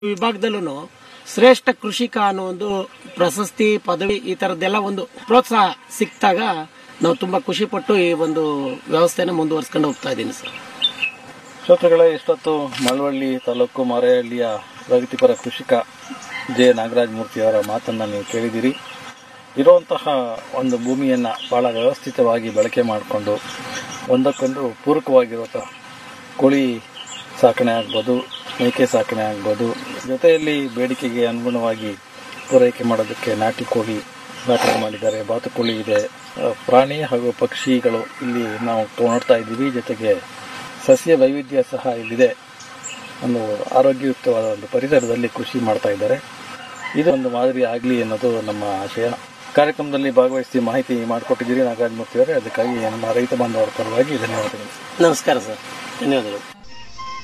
ವಿಭಾಗದಲ್ಲೂ ಶ್ರೇಷ್ಠ ಕೃಷಿಕ ಅನ್ನೋ ಒಂದು ಪ್ರಶಸ್ತಿ ಪದವಿ ಈ ತರದ್ದೆಲ್ಲ ಒಂದು ಪ್ರೋತ್ಸಾಹ ಸಿಕ್ತಾಗ ನಾವು ತುಂಬಾ ಖುಷಿ ಪಟ್ಟು ಈ ಒಂದು ವ್ಯವಸ್ಥೆನ ಮುಂದುವರ್ಸ್ಕೊಂಡು ಹೋಗ್ತಾ ಇದ್ದೀನಿ ಸರ್ ಶ್ರೋತೃಗಳೇ ಇಷ್ಟೊತ್ತು ಮಳವಳ್ಳಿ ತಾಲೂಕು ಮಾರೇಹಳ್ಳಿಯ ಪ್ರಗತಿಪರ ಕೃಷಿಕ ಜೆ ನಾಗರಾಜ ಮೂರ್ತಿಯವರ ಮಾತನ್ನು ನೀವು ಕೇಳಿದಿರಿ ಇರುವಂತಹ ಒಂದು ಭೂಮಿಯನ್ನು ಬಹಳ ವ್ಯವಸ್ಥಿತವಾಗಿ ಬಳಕೆ ಮಾಡಿಕೊಂಡು ಒಂದಕ್ಕೊಂದು ಪೂರಕವಾಗಿರುವಂಥ ಕೋಳಿ ಸಾಕಣೆ ಆಗ್ಬೋದು ಮೇಕೆ ಸಾಕಣೆ ಆಗ್ಬೋದು ಜೊತೆಯಲ್ಲಿ ಬೇಡಿಕೆಗೆ ಅನುಗುಣವಾಗಿ ಪೂರೈಕೆ ಮಾಡೋದಕ್ಕೆ ನಾಟಿ ಕೋಳಿ ಸಾಕಣೆ ಮಾಡಿದ್ದಾರೆ ಬಾತುಕೋಳಿ ಇದೆ ಆ, ಪ್ರಾಣಿ ಹಾಗೂ ಪಕ್ಷಿಗಳು ಇಲ್ಲಿ ನಾವು ನೋಡ್ತಾ ಇದ್ದೀವಿ ಜೊತೆಗೆ ಸಸ್ಯ ವೈವಿಧ್ಯ ಸಹ ಇಲ್ಲಿದೆ ಒಂದು ಆರೋಗ್ಯಯುಕ್ತವಾದ ಒಂದು ಪರಿಸರದಲ್ಲಿ ಕೃಷಿ ಮಾಡ್ತಾ ಇದ್ದಾರೆ ಇದು ಒಂದು ಮಾದರಿ ಆಗಲಿ ಅನ್ನೋದು ನಮ್ಮ ಆಶಯ ಕಾರ್ಯಕ್ರಮದಲ್ಲಿ ಭಾಗವಹಿಸಿ ಮಾಹಿತಿ ಮಾಡಿಕೊಟ್ಟಿದ್ದೀರಿ ನಾಗರಾಜ್ ಮೂರ್ತಿ ಅವರೇ ಅದಕ್ಕಾಗಿ ನಮ್ಮ ರೈತ ಬಾಂಧವರ ಪರವಾಗಿ ಧನ್ಯವಾದಗಳು ನಮಸ್ಕಾರ ಸರ್ ಧನ್ಯವಾದಗಳು